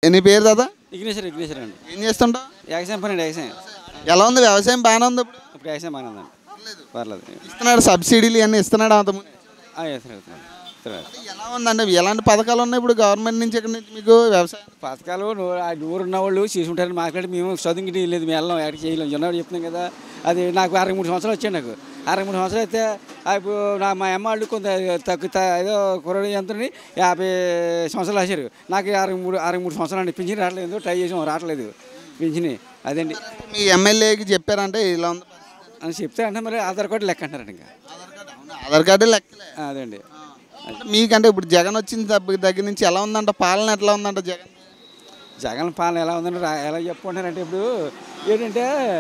నీ పేరు దాదా విఘ్నేశ్వర విఘ్నేశ్వర అండి ఏం చేస్తుంటావు వ్యవసాయం పని అండి వ్యవసాయం ఎలా ఉంది వ్యవసాయం బాగానే ఉంది ఇప్పుడు ఇప్పుడు వ్యవసాయం బాగానే ఉందండి పర్లేదు ఇస్తున్నాడు సబ్సిడీలు ఇవన్నీ ఇస్తున్నాడు అంత ముందు ఆ, వ్యవసాయం అవుతున్నాడు ఇస్తున్నాడు. ఎలా ఉందండి ఎలాంటి పథకాలు ఉన్నాయి ఇప్పుడు గవర్నమెంట్ నుంచి ఇక్కడ నుంచి మీకు వ్యవసాయం పథకాలు నూ- ఆ ఊరున్న వాళ్ళు చేసుకుంటారని మాట్లాడి మేము చదువుకి లేదు మేము వెళ్ళాం ఎక్కడికి చేయలేం చిన్నవాడు చెప్తున్నాం కదా అది నాకు అరవై మూడు సంవత్సరాలు వచ్చాయి నాకు అరవై మూడు సంవత్సరాలు అయితే ఆ ఇప్పుడు నా మా అమ్మ వాళ్ళు కొంత తక్కువ త- ఏదో కుర్రాడు ఎంతని యాభై సంవత్సరాలు వచ్చారు నాకు అరవై మూడు అరవై మూడు సంవత్సరాలు పింఛన్ రావట్లేదు ట్రై చేసాం రావట్లేదు పింఛని అదండి మీ ఎమ్మెల్యేకి చెప్పారంటే ఇలా ఉంది అని చెప్తే అంటే మరి ఆధార్ కార్డు లెక్క అంటారండి ఇంకా ఆధార్ కార్డు లెక్కలే ఆ, అదండి అంటే మీకంటే ఇప్పుడు జగన్ వచ్చిన దగ్గ- దగ్గర నుంచి ఎలా ఉందంట పాలన ఎట్లా ఉందంట జగన్ జగన్ పాలన ఎలా ఉందని రా- ఎలా చెప్పుకుంటారంటే ఇప్పుడు ఏంటంటే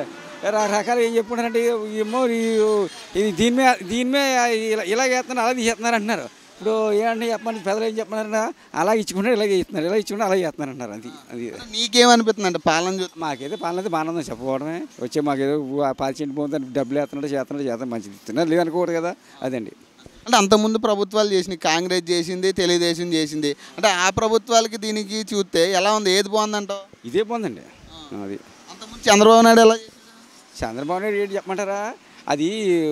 రకరకాలు ఏం చెప్పుకుంటారంటే ఏమో ఈ- ఇది దీని మీద దీని మీద ఇలా ఇలా చేస్తున్నారు అలా తీసేస్తున్నారు అంటున్నారు ఇప్పుడు ఏంటంటే చెప్పమని పెద్దలు ఏం చెప్పమన్నారంటే అలా ఇచ్చుకుంటారు ఇలా ఇస్తున్నారు ఇలా ఇచ్చుకుంటే అలా చేస్తున్నారు అంటారు అది అది మీకేమనిపిస్తుంది అంటే పాలన చూస్తే మాకైతే పాలన అయితే బాగానే ఉందని చెప్పుకోవడమే వచ్చే మాకేదో పాల్చింటి పోతుంది డబ్బులు వేస్తున్నాడు చేస్తున్నాడు చేస్తాం మంచిది ఇస్తున్నారు లేదనుకోకూడదు కదా అదండి అంటే అంతకుముందు ప్రభుత్వాలు చేసినాయి కాంగ్రెస్ చేసింది తెలుగుదేశం చేసింది అంటే ఆ ప్రభుత్వాలకి దీనికి చూస్తే ఎలా ఉంది ఏది బాగుందంటావు ఇదే బాగుందండి అది అంతకుముందు చంద్రబాబు నాయుడు ఎలా చేసిండు? చంద్రబాబు నాయుడు ఏంటి చెప్పమంటారా అది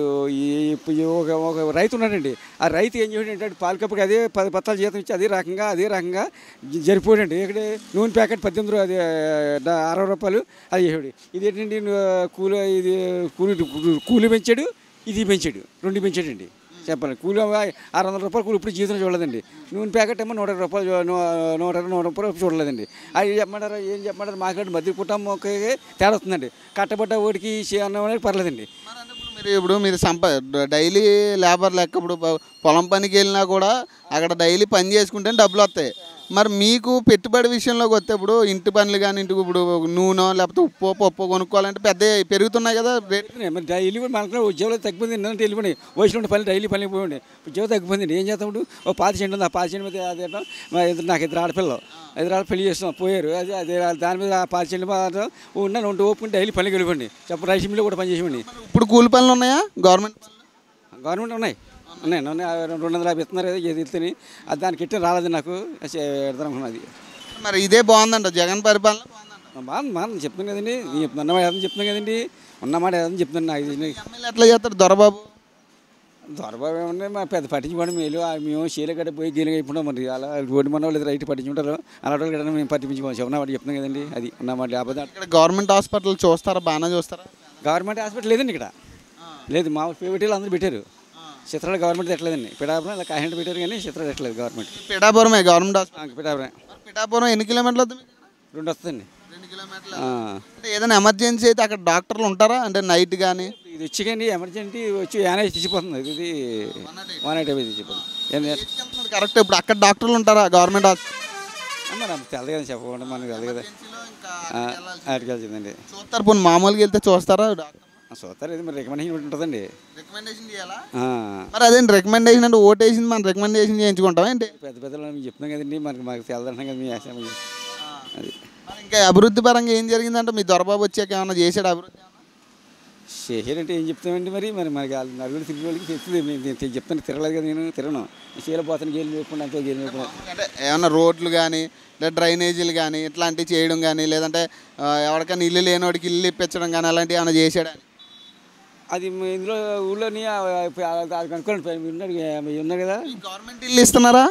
ఈ- ఈ ఒక ఒక రైతు ఉన్నాడండి ఆ రైతు ఏం చేసాడంటే పాల కప్పుకి అదే పది పత్తాలు జీతం ఇచ్చి అదే రకంగా అదే రకంగా జ- జరిపోయాడండి ఇక్కడ నూనె ప్యాకెట్ పద్దెనిమిది రూ- అది డ- అరవై రూపాయలు అది చేసాడు ఇది ఏంటండి కూలి ఇది కూలి కూలి పెంచాడు ఇది పెంచాడు రెండు పెంచాడండి చెప్పాలి కూలి ఆరు వందల రూపాయలు కూలి ఇప్పుడు జీతం చూడలేదండి నూనె ప్యాకెట్ ఏమో నూట ఇరవై రూపాయలు చూ- నూ- నూట ఇరవై నూట రూపాయలు చూడలేదండి అది చెప్పమంటారా ఏం చెప్పమంటారు మాట్లాడి మధ్య కుటుంబంకి తేడా వస్తుందండి కట్టబడ్డ ఓడికి అన్నం అనేది పర్లేదండి మరి అంటే ఇప్పుడు మీరు ఇప్పుడు మీరు సంప డైలీ లేబర్ లెక్క ఇప్పుడు పొ- పొలం పనికి వెళ్ళినా కూడా అక్కడ డైలీ పని చేసుకుంటే డబ్బులు వస్తాయి మరి మీకు పెట్టుబడి విషయంలోకి వస్తే ఇప్పుడు ఇంటి పనులు కానీ ఇంటికి ఇప్పుడు నూనె లేకపోతే ఉప్పు పప్పు కొనుక్కోవాలంటే పెద్ద పెరుగుతున్నాయి కదా రేట్ మరి డైలీ కూడా మనకు ఉద్యోగాలు తగ్గిపోయింది ఏంటంటే వెళ్ళిపోయి వయసులో ఉండే పని డైలీ పని పోయింది ఉద్యోగం తగ్గిపోయింది ఏం చేస్తాం ఇప్పుడు ఓ పాతి చెండు ఉంది ఆ పాతి చెండు మీద అది ఏంటో, మా ఇద్దరు నాకు ఇద్దరు ఆడపిల్లలు ఇద్దరు ఆడ పెళ్లి చేస్తాం పోయారు అది అదే దాని మీద ఆ పాతి చెండు మాత్రం ఉన్నాను ఉంటే ఓపుకుని డైలీ పనికి వెళ్ళిపోండి చెప్పు రైస్ మిల్లు కూడా పని చేసేవాడిని ఇప్పుడు కూలి పనులు ఉన్నాయా గవర్నమెంట్ పనులు గవర్నమెంట్ ఉన్నాయి ఉన్నాయి ఉన్నాయి ఆ రెండు వందల యాభై ఇస్తున్నారు ఏదో ఏది ఇస్తేని అది దానికి ఇట్టే రాలేదు నాకు ఎడతానుకున్నది మరి ఇదే బాగుందంట జగన్ పరిపాలన బాగుందంట బాగుంది బాగుంది చెప్తున్నాను కదండి నేను చెప్తున్నా ఉన్నమాట ఏదని చెప్తున్నాను కదండి ఉన్నమాట ఏదని చెప్తున్నాను నాకు తెలియదు. ఎమ్మెల్యే ఎట్లా చేస్తారు దొరబాబు దొరబాబు ఏమన్నా మా పెద్ద పట్టించుకోవడం మేలు ఆ మేము చీల గడ్డ పోయి గీల అయిపోవడం మరి అలా రోడ్డు మన వాళ్ళు రైట్ పట్టించుకుంటారు అలాంటి వాళ్ళు గడ్డ మేము పట్టించుకోవాలి ఉన్నమాట చెప్తున్నాం కదండి అది ఉన్నమాట లేకపోతే ఇక్కడ గవర్నమెంట్ హాస్పిటల్ చూస్తారా బాగానే చూస్తారా గవర్నమెంట్ హాస్పిటల్ లేదండి ఇక్కడ లేదు మా ప్రైవేటీలు అందరూ పెట్టారు చిత్రాలు గవర్నమెంట్ పెట్టలేదండి పిఠాపురం ఇలా కాహింట పెట్టారు కానీ చిత్రాలు పెట్టలేదు గవర్నమెంట్ పిఠాపురమే గవర్నమెంట్ హాస్పిటల్ ఆ, పిఠాపురం మరి పిఠాపురం ఎన్ని కిలోమీటర్లు వద్ద మీకు రెండు వస్తుందండి రెండు కిలోమీటర్లు ఆ. అంటే ఏదైనా ఎమర్జెన్సీ అయితే అక్కడ డాక్టర్లు ఉంటారా అంటే నైట్ కానీ ఇది వచ్చి కానీ ఎమర్జెన్సీ వచ్చి యానే తీసిపోతుంది ఇది వన్ ఎయిట్ అయిపోయి తీసిపోతుంది ఏంది? కరెక్ట్ ఇప్పుడు అక్కడ డాక్టర్లు ఉంటారా గవర్నమెంట్ హాస్పిటల్ మరి అంత తెలదు కదా చెప్పకుండా మనకు తెలదు కదా అటుకెళ్తుందండి చూస్తారు పోనీ మామూలుగా వెళ్తే చూస్తారా డాక్టర్ చూస్తారు ఇది మరి రికమెండేషన్ ఉంటుందండి రికమెండేషన్ చేయాలా ఆ. మరి అదేంటి రికమెండేషన్ అంటే ఓటేసింది మనం రికమెండేషన్ చేయించుకుంటాం ఏంటి పెద్ద పెద్దలు మేము చెప్తున్నాం కదండి మనకి మాకు తెలదంటాం కదా మీ ఆశ అది మరి ఇంకా అభివృద్ధి పరంగా ఏం జరిగిందంటే మీ దొరబాబు వచ్చాక ఏమన్నా చేశాడు అభివృద్ధి ఏమన్నా? చేసారంటే ఏం చెప్తామండి మరి మరి మనకి వాళ్ళు నలుగురు తిరిగి వాళ్ళకి తెలుస్తుంది నేను నేను చెప్తాను తిరగలేదు కదా నేను తిరగను చీల పోతాను గేలు మేపుకుంటా అంతే గేలు మేపుకుంటా అంటే ఏమన్నా రోడ్లు కానీ లేదా డ్రైనేజీలు కానీ ఇట్లాంటివి చేయడం కానీ లేదంటే ఆ, ఎవరికైనా ఇల్లు లేనివాడికి ఇల్లు ఇప్పించడం కానీ అలాంటివి ఏమైనా చేశాడా అది మీ ఇందులో ఊళ్ళోని ఆ- ఆ- అది కనుక్కోండి మీరు ఉన్నారు మీరు ఉన్నారు కదా గవర్నమెంట్ ఇల్లు ఇస్తున్నారా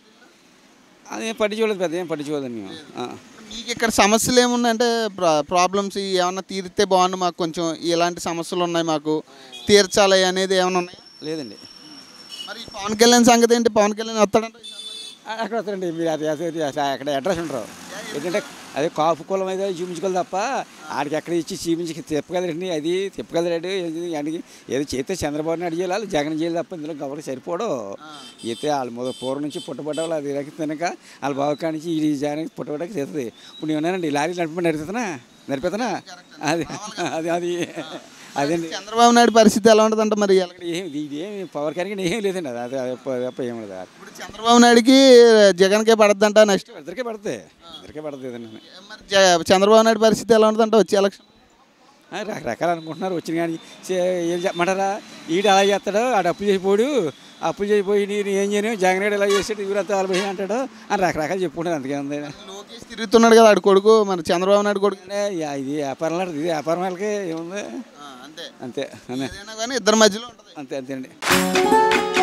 అదేం పట్టించుకోలేదు పెద్ద ఏం పట్టించుకోలేదండి మేము ఆ. మీకు ఇక్కడ సమస్యలు ఏమున్నాయంటే ప్రా- ప్రాబ్లమ్స్ ఏమన్నా తీరితే బాగుండు మాకు కొంచెం ఇలాంటి సమస్యలు ఉన్నాయి మాకు తీర్చాలి అనేది ఏమైనా ఉన్నాయి లేదండి మరి ఈ పవన్ కళ్యాణ్ సంగతి ఏంటి పవన్ కళ్యాణ్ వస్తాడంట ఆ, అక్కడ వస్తారండి మీరు అది అది- అది అక్కడ అడ్రస్ ఉంటారు ఏంటంటే అదే కాపు కులం అయితే చూపించుకోవాలి తప్ప ఆడికి ఎక్కడ ఇచ్చి చూపించి తిప్పగలరండి అది తిప్పగలరాడు ఆయనకి ఏదో చేస్తే చంద్రబాబు నాయుడు చేయాలి జగన్ చేయాలి తప్ప ఇందులో గవర్నర్ సరిపోడు అయితే వాళ్ళు మొదలు పూర్వం నుంచి పుట్టబడ్డ వాళ్ళు అది రకి తినక వాళ్ళ బావ కానించి ఈ జగన్ పుట్టబడ్డాక చేస్తుంది ఇప్పుడు నేను ఉన్నానండి లారీ నడిపి నడిపిస్తున్నా నడిపిస్తున్నా అది అది అది అదండి చంద్రబాబు నాయుడు పరిస్థితి ఎలా ఉంటుందంటే మరి ఇవాళ? ఇక్కడ ఏం ఇది ఏమి పవర్ కానీ ఏం లేదండి అది అది అది తప్ప ఏం లేదు ఇప్పుడు చంద్రబాబు నాయుడుకి జగన్కే పడద్దంట నెక్స్ట్ ఇద్దరికే పడుతుంది ఇద్దరికే పడుతుంది ఏదన్నా మరి జ- చంద్రబాబు నాయుడు పరిస్థితి ఎలా ఉంటుందంటే వచ్చే ఎలక్షన్ ఆ, రకరకాలు అనుకుంటున్నారు వచ్చిన కానీ చే- ఏం చెప్పమంటారా ఈడు అలా చేస్తాడు ఆడు అప్పు చేసిపోడు అప్పులు చేయిపోయి నేను ఏం చేయను జగన్ రెడ్డి ఇలా చేసాడు ఇవరంతా వాళ్ళు అంటాడు అని రకరకాలు చెప్పుకుంటారు అందుకే ఉంది లోకేష్ తిరుగుతున్నాడు కదా ఆడు కొడుకు మన చంద్రబాబు నాయుడు కొడుకు అంటే యా- ఇది వ్యాపారం లాంటిది ఇది వ్యాపారం వాళ్ళకి ఏముంది అంతే అంతే అనే ఏదైనా కానీ ఇద్దరి మధ్యలో ఉంటుంది అంతే అంతే అండి